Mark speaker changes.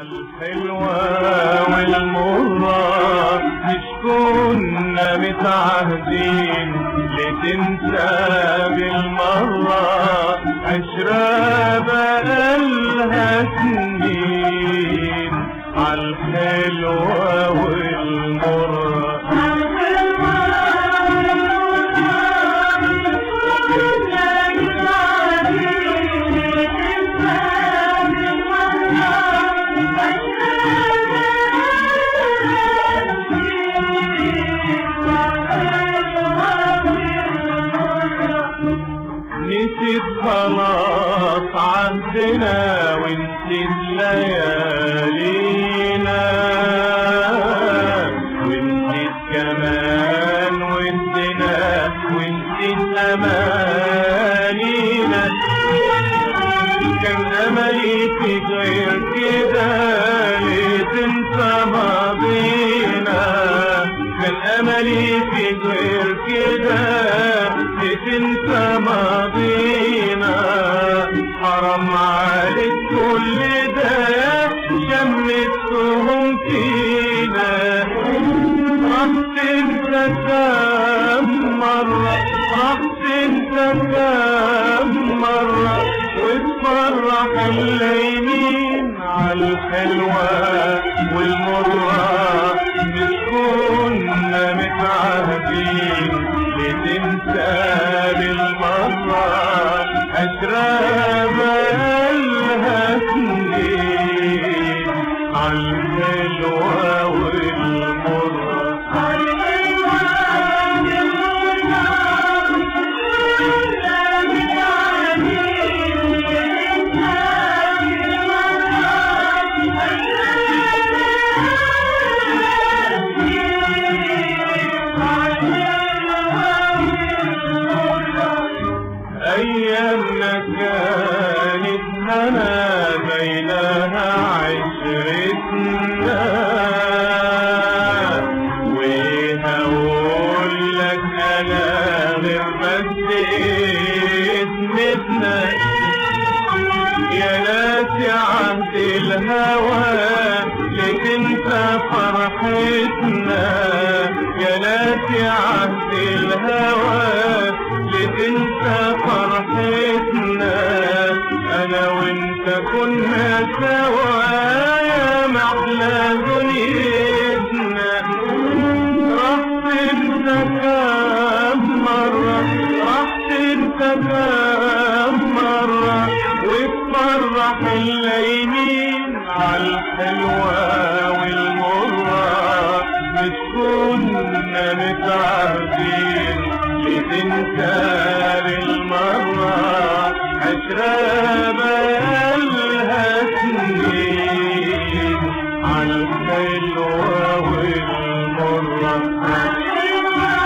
Speaker 1: عالحلوة والمرة مش كنا متعهدين لتنسى بالمرة عشرة بقالها سنين عالحلوة والمرة نسيت خلاص عهدنا ونسيت ليالينا ونسيت كمان ودنا ونسيت امانينا كان املي في غير كده ليه تنسى ماضينا كان املي في غير كده ليه تنسى ماضينا حرام عليك كل ده شمتهم فينا راح تنسى كام مرة راح تنسى كام مرة وتفرح الليمين عالحلوة والمرة مش كنا متعهدين لتنسى بالمرة أشراب بقالها سنين عالحلوة والمرة أيامنا كانت هنا بينها عشرتنا وهقول لك أنا غير بس اسمتنا يا ناس عهد الهوى لتنسى فرحتنا يا ناس عهد الهوى لتنسى فرحتنا انا وانت كنا سوا يا محلى دنيتنا راح تنسى كام مرة راح تنسى كام مرة وتفرح الليمين عالحلوة والمرة مش كنا متعهدين لتنسى بالمرة عشرة بقالها سنين عالحلوة والمرة